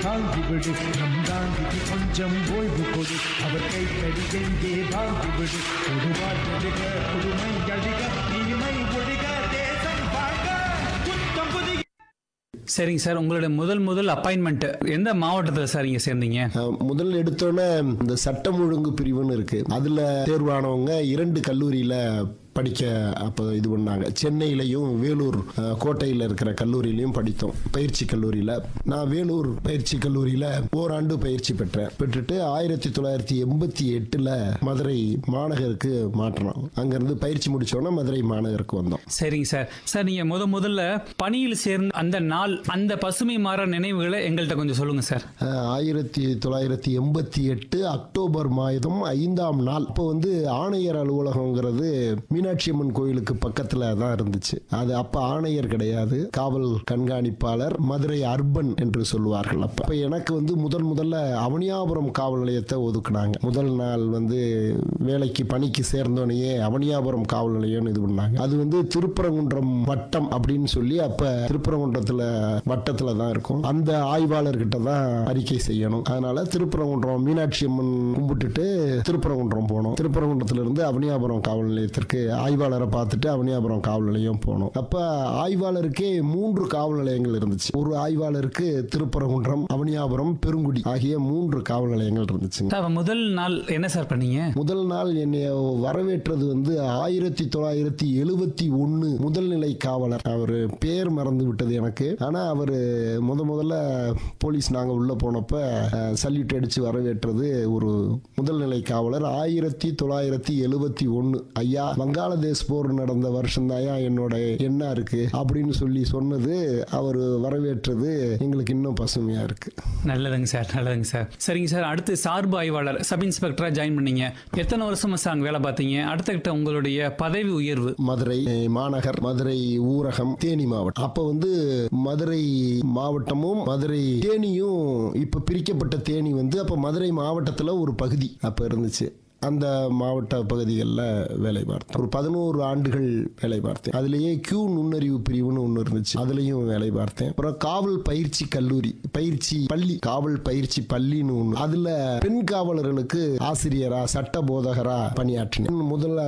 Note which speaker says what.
Speaker 1: வாங்கிவிடு நம் காந்திக்கு கொஞ்சம் ஓய்வு கொடு அவர் கைத்தடி எங்கே வாங்கிவிடு கொடுவாள் எழுக புதுமை அழிக தீமை ஒழிக தேசம் வாழ்க புத்தம் புதிய
Speaker 2: சரிங்க சார் உங்களுடைய முதல் முதல் அப்பாயின்மெண்ட் எந்த மாவட்டத்தில் சார் இங்கே சேர்ந்தீங்க
Speaker 3: அஹ், முதல் எடுத்தோன்னே இந்த சட்டம் ஒழுங்கு பிரிவுன்னு இருக்கு அதுல தேர்வானவங்க இரண்டு கல்லூரியில படிக்க அப்போ இது பண்ணாங்க சென்னையிலையும் வேலூர் அஹ், கோட்டையில் இருக்கிற கல்லூரியிலையும் படித்தோம் பயிற்சி கல்லூரியில் நான் வேலூர் பயிற்சி கல்லூரியில் ஓராண்டு பயிற்சி பெற்றேன் பெற்றுட்டு ஆயிரத்தி தொள்ளாயிரத்தி எண்பத்தி எட்டில் மதுரை மாநகருக்கு மாற்றினோம் அங்கேருந்து பயிற்சி முடிச்சோன்னே மதுரை மாநகருக்கு வந்தோம்
Speaker 2: சரிங்க சார் சார் நீங்க முத முதல்ல பணியில் சேர்ந்த அந்த நாள் அந்த பசுமை மாற நினைவுகளை எங்கள்கிட்ட கொஞ்சம் சொல்லுங்க சார்
Speaker 3: அஹ், ஆயிரத்தி தொள்ளாயிரத்தி எண்பத்தி எட்டு அக்டோபர் மாதம் ஐந்தாம் நாள் இப்போ வந்து ஆணையர் அலுவலகங்கிறது மீனாட்சி அம்மன் கோயிலுக்கு பக்கத்தில் தான் இருந்துச்சு அது அப்போ ஆணையர் கிடையாது காவல் கண்காணிப்பாளர் மதுரை அர்பன் என்று சொல்லுவார்கள் அப்போ அப்ப எனக்கு வந்து முதல் முதல்ல அவனியாபுரம் காவல் நிலையத்தை ஒதுக்குனாங்க முதல் நாள் வந்து வேலைக்கு பணிக்கு சேர்ந்தோடனேயே அவனியாபுரம் காவல் நிலையம்னு இது பண்ணாங்க அது வந்து திருப்பரங்குன்றம் வட்டம் அப்படின்னு சொல்லி அப்ப திருப்பரங்குன்றத்துல வட்டத்துல தான் இருக்கும் அந்த ஆய்வாளர்கிட்ட தான் அறிக்கை செய்யணும் அதனால திருப்பரங்குன்றம் மீனாட்சி அம்மன் கும்பிட்டுட்டு திருப்பரங்குன்றம் போனோம் திருப்பரங்குன்றத்துல இருந்து அவனியாபுரம் காவல் நிலையத்திற்கு ஆய்வாளரை பார்த்துட்டு அவனியாபுரம் காவல் நிலையம் போனோம் அப்ப ஆய்வாளருக்கே மூன்று காவல் நிலையங்கள் இருந்துச்சு ஒரு ஆய்வாளருக்கு திருப்பரங்குன்றம் அவனியாபுரம் பெருங்குடி ஆகிய மூன்று காவல் நிலையங்கள் இருந்துச்சுங்க
Speaker 2: சார் முதல் நாள் என்ன சார் பண்ணீங்க
Speaker 3: முதல் நாள் என்னை வரவேற்றது வந்து ஆயிரத்தி தொள்ளாயிரத்தி எழுபத்தி ஒன்று முதல் நிலை காவலர் அவர் பேர் மறந்து விட்டது எனக்கு ஆனா அவர் முத முதல்ல போலீஸ் நாங்க உள்ள போனப்ப சல்யூட் அடிச்சு வரவேற்றது ஒரு முதல் நிலை காவலர் ஆயிரத்தி தொள்ளாயிரத்தி எழுபத்தி ஒன்று ஐயா வங்காளதேஷ் போர் நடந்த வருஷம் தாயா என்னோட எண்ணா இருக்கு அப்படின்னு சொல்லி சொன்னது அவர் வரவேற்றது எங்களுக்கு இன்னும் பசுமையா இருக்கு
Speaker 2: நல்லதுங்க சார் நல்லதுங்க சார் சரிங்க சார் அடுத்து சார்பு ஆய்வாளர் சப் இன்ஸ்பெக்டரா ஜாயின் பண்ணீங்க எத்தனை வருஷமா சார் அங்க வேலை பார்த்தீங்க அடுத்த கிட்ட உங்களுடைய பதவி உயர்வு
Speaker 3: மதுரை அஹ், மாநகர் மதுரை ஊரகம் தேனி மாவட்டம் அப்ப வந்து மதுரை மாவட்டமும் மதுரை தேனியும் இப்ப பிரிக்கப்பட்ட தேனி வந்து அப்ப மதுரை மாவட்டத்துல ஒரு பகுதி அப்ப இருந்துச்சு அந்த மாவட்ட பகுதிகளில் வேலை பார்த்தேன் ஒரு பதினோரு ஆண்டுகள் வேலை பார்த்தேன் அதுலேயே கியூ நுண்ணறிவு பிரிவுன்னு ஒன்று இருந்துச்சு அதுலேயும் வேலை பார்த்தேன் அப்புறம் காவல் பயிற்சி கல்லூரி பயிற்சி பள்ளி காவல் பயிற்சி பள்ளின்னு ஒன்று அதில் பெண் காவலர்களுக்கு ஆசிரியரா சட்ட போதகரா பணியாற்றினேன் முதல்ல